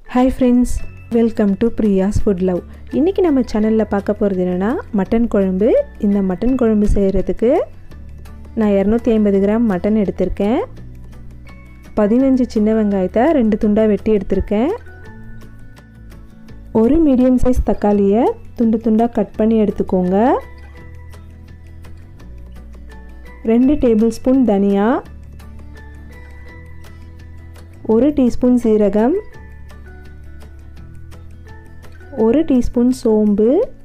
hi friends welcome to Priya's food love இன்றைக்கி நம்ம சேனலில் பார்க்க போகிறது என்னென்னா மட்டன் குழம்பு இந்த மட்டன் குழம்பு செய்கிறதுக்கு நான் இரநூத்தி ஐம்பது கிராம் மட்டன் எடுத்திருக்கேன் பதினஞ்சு சின்ன வெங்காயத்தை ரெண்டு துண்டாக வெட்டி எடுத்திருக்கேன் ஒரு மீடியம் சைஸ் தக்காளியை துண்டு துண்டாக கட் பண்ணி எடுத்துக்கோங்க ரெண்டு டேபிள் ஸ்பூன் தனியா ஒரு டீஸ்பூன் சீரகம் ஒரு டீஸ்பூன் சோம்பு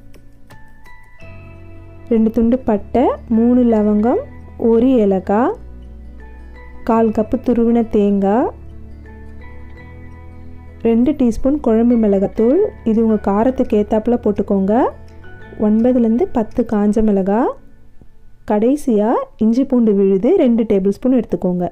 ரெண்டு துண்டு பட்டை மூணு லவங்கம் ஒரு ஏலக்காய் கால் கப்பு துருவின தேங்காய் ரெண்டு டீஸ்பூன் குழம்பு மிளகாத்தூள் இது உங்கள் காரத்துக்கு ஏற்றாப்புல போட்டுக்கோங்க ஒன்பதுலேருந்து பத்து காஞ்ச மிளகாய் கடைசியாக இஞ்சி பூண்டு விழுது ரெண்டு டேபிள் ஸ்பூன் எடுத்துக்கோங்க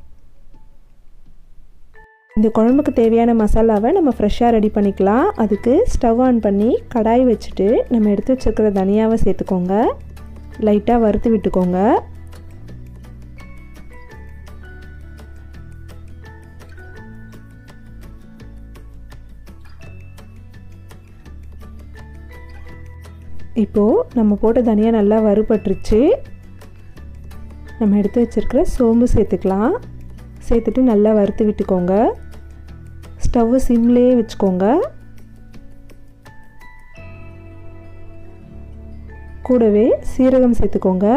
இந்த குழம்புக்கு தேவையான மசாலாவை நம்ம ஃப்ரெஷ்ஷாக ரெடி பண்ணிக்கலாம் அதுக்கு ஸ்டவ் ஆன் பண்ணி கடாய் வச்சுட்டு நம்ம எடுத்து வச்சுருக்கிற தனியாவை சேர்த்துக்கோங்க லைட்டாக வறுத்து விட்டுக்கோங்க இப்போது நம்ம போட்ட தனியாக நல்லா வறுபட்டுருச்சு நம்ம எடுத்து வச்சுருக்கிற சோம்பு சேர்த்துக்கலாம் சேர்த்துட்டு நல்லா வறுத்து விட்டுக்கோங்க ஸ்டவ்வு சிம்லேயே வச்சுக்கோங்க கூடவே சீரகம் சேர்த்துக்கோங்க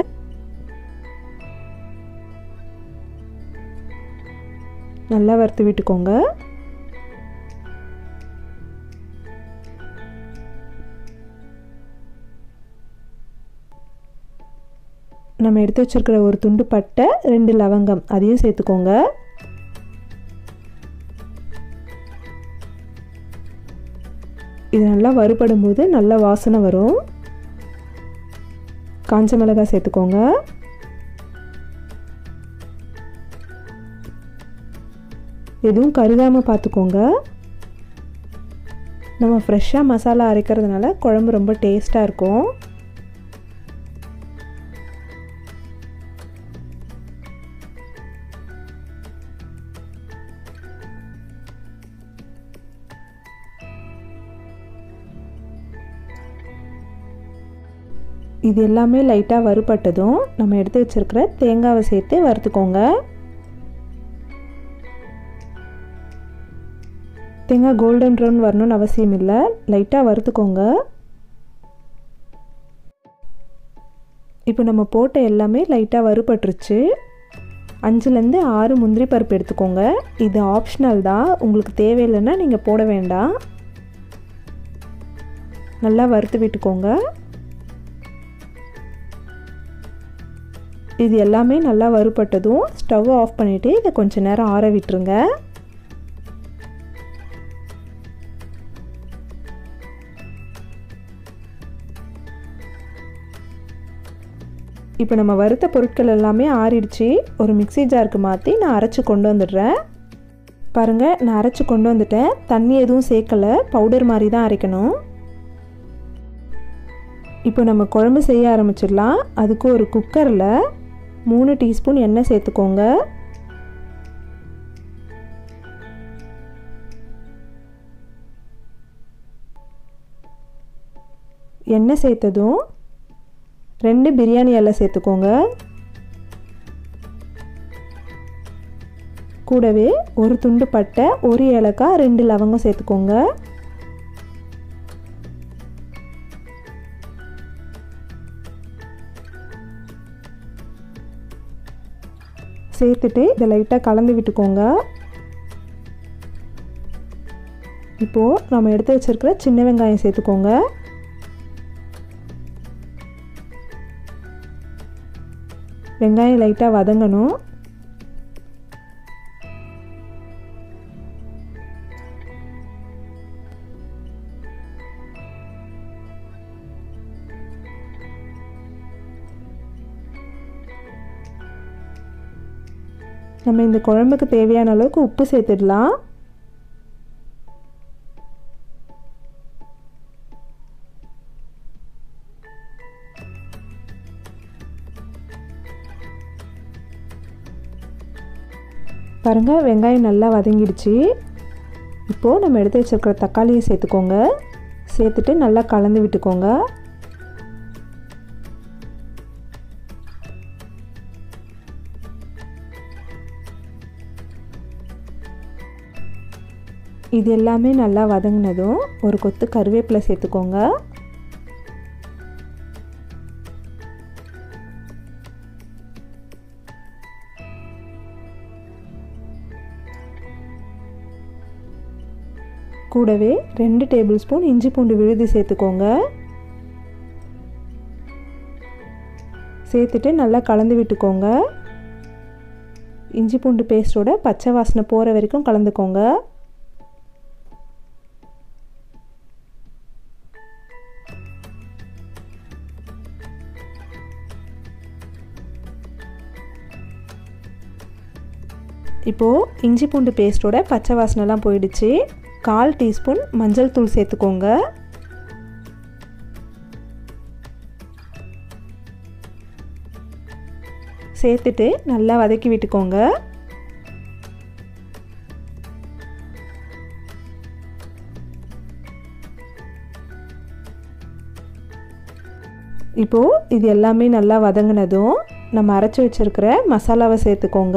நல்லா வறுத்து விட்டுக்கோங்க நம்ம எடுத்து வச்சுருக்கிற ஒரு துண்டு பட்டை ரெண்டு லவங்கம் அதையும் சேர்த்துக்கோங்க இது நல்லா வறுபடும் போது நல்ல வாசனை வரும் காஞ்ச மிளகாய் சேர்த்துக்கோங்க எதுவும் கருகாமல் பார்த்துக்கோங்க நம்ம ஃப்ரெஷ்ஷாக மசாலா அரைக்கிறதுனால குழம்பு ரொம்ப டேஸ்ட்டாக இருக்கும் இது எல்லாமே லைட்டாக வறுபட்டதும் நம்ம எடுத்து வச்சுருக்கிற தேங்காவை சேர்த்து வறுத்துக்கோங்க தேங்காய் கோல்டன் ப்ரௌன் வரணும்னு அவசியம் இல்லை லைட்டாக வறுத்துக்கோங்க இப்போ நம்ம போட்ட எல்லாமே லைட்டாக வறுபட்டுருச்சு அஞ்சுலேருந்து ஆறு முந்திரி பருப்பு எடுத்துக்கோங்க இது ஆப்ஷனல் தான் உங்களுக்கு தேவையில்லைன்னா நீங்கள் போட வேண்டாம் நல்லா வறுத்து விட்டுக்கோங்க இது எல்லாமே நல்லா வறுபட்டதும் ஸ்டவ் ஆஃப் பண்ணிவிட்டு இதை கொஞ்ச நேரம் ஆற விட்டுருங்க இப்போ நம்ம வறுத்த பொருட்கள் எல்லாமே ஆறிடுச்சு ஒரு மிக்சி ஜாருக்கு மாற்றி நான் அரைச்சி கொண்டு வந்துடுறேன் பாருங்கள் நான் அரைச்சி கொண்டு வந்துட்டேன் தண்ணி எதுவும் சேர்க்கலை பவுடர் மாதிரி தான் அரைக்கணும் இப்போ நம்ம குழம்பு செய்ய ஆரம்பிச்சிடலாம் அதுக்கு ஒரு குக்கரில் மூணு டீஸ்பூன் எண்ணெய் சேர்த்துக்கோங்க எண்ணெய் சேர்த்ததும் ரெண்டு பிரியாணி இலை சேர்த்துக்கோங்க கூடவே ஒரு துண்டு பட்டை ஒரு ஏலக்காய் ரெண்டு லவங்கம் சேர்த்துக்கோங்க சேர்த்துட்டு இதை லைட்டாக கலந்து விட்டுக்கோங்க இப்போது நம்ம எடுத்து வச்சுருக்கிற சின்ன வெங்காயம் சேர்த்துக்கோங்க வெங்காயம் லைட்டாக வதங்கணும் நம்ம இந்த குழம்புக்கு தேவையான அளவுக்கு உப்பு சேர்த்துடலாம் பாருங்கள் வெங்காயம் நல்லா வதங்கிடுச்சு இப்போது நம்ம எடுத்து வச்சுருக்கிற தக்காளியை சேர்த்துக்கோங்க சேர்த்துட்டு நல்லா கலந்து விட்டுக்கோங்க இது எல்லாமே நல்லா வதங்கினதும் ஒரு கொத்து கருவேப்பிலை சேர்த்துக்கோங்க கூடவே ரெண்டு டேபிள் ஸ்பூன் இஞ்சி பூண்டு விழுது சேர்த்துக்கோங்க சேர்த்துட்டு நல்லா கலந்து விட்டுக்கோங்க இஞ்சி பூண்டு பேஸ்ட்டோட பச்சை வாசனை போகிற வரைக்கும் கலந்துக்கோங்க இப்போது இஞ்சி பூண்டு பேஸ்ட்டோட பச்சை வாசனைலாம் போயிடுச்சு கால் டீஸ்பூன் மஞ்சள் தூள் சேர்த்துக்கோங்க சேர்த்துட்டு நல்லா வதக்கி விட்டுக்கோங்க இப்போது இது எல்லாமே நல்லா வதங்கினதும் நம்ம அரைச்சி வச்சுருக்கிற மசாலாவை சேர்த்துக்கோங்க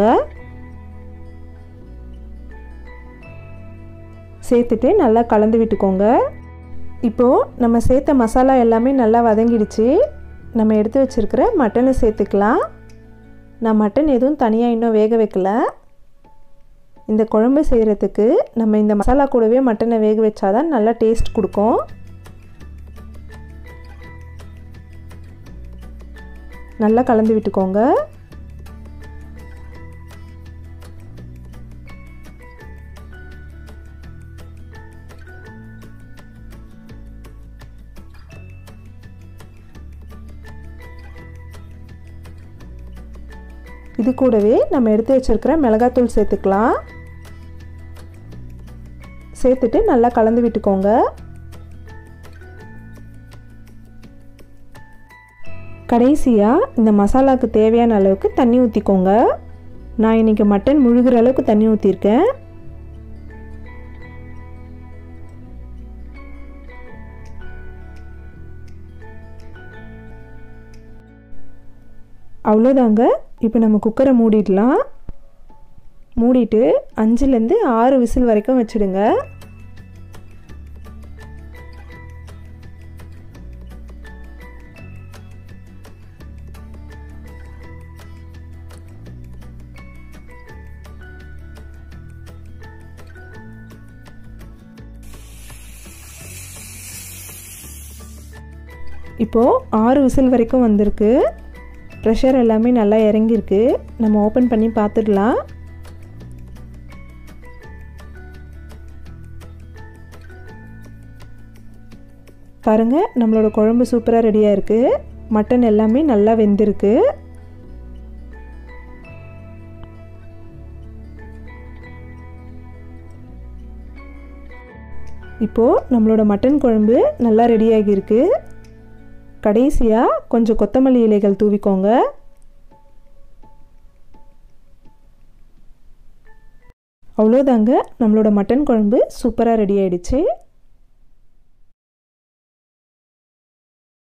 சேர்த்துட்டு நல்லா கலந்து விட்டுக்கோங்க இப்போது நம்ம சேர்த்த மசாலா எல்லாமே நல்லா வதங்கிடுச்சு நம்ம எடுத்து வச்சுருக்கிற மட்டனை சேர்த்துக்கலாம் நான் மட்டன் எதுவும் தனியாக இன்னும் வேக வைக்கல இந்த குழம்பு செய்கிறதுக்கு நம்ம இந்த மசாலா கூடவே மட்டனை வேக வச்சாதான் நல்லா டேஸ்ட் கொடுக்கும் நல்லா கலந்து விட்டுக்கோங்க இது கூடவே நம்ம எடுத்து வச்சுருக்கிற மிளகாத்தூள் சேர்த்துக்கலாம் சேர்த்துட்டு நல்லா கலந்து விட்டுக்கோங்க கடைசியாக இந்த மசாலாவுக்கு தேவையான அளவுக்கு தண்ணி ஊற்றிக்கோங்க நான் இன்றைக்கி மட்டன் முழுகிற அளவுக்கு தண்ணி ஊற்றிருக்கேன் அவ்வளோதாங்க இப்போ நம்ம குக்கரை மூடிடலாம் மூடிட்டு அஞ்சுலேருந்து ஆறு விசில் வரைக்கும் வச்சுடுங்க இப்போது ஆறு விசில் வரைக்கும் வந்திருக்கு ப்ரெஷர் எல்லாமே நல்லா இறங்கியிருக்கு நம்ம ஓப்பன் பண்ணி பார்த்துடலாம் பாருங்கள் நம்மளோட குழம்பு சூப்பராக ரெடியாக இருக்குது மட்டன் எல்லாமே நல்லா வெந்திருக்கு இப்போது நம்மளோட மட்டன் குழம்பு நல்லா ரெடியாகியிருக்கு கடைசியாக கொஞ்சம் கொத்தமல்லி இலைகள் தூவிக்கோங்க அவ்வளோதாங்க நம்மளோட மட்டன் குழம்பு சூப்பராக ரெடி ஆயிடுச்சு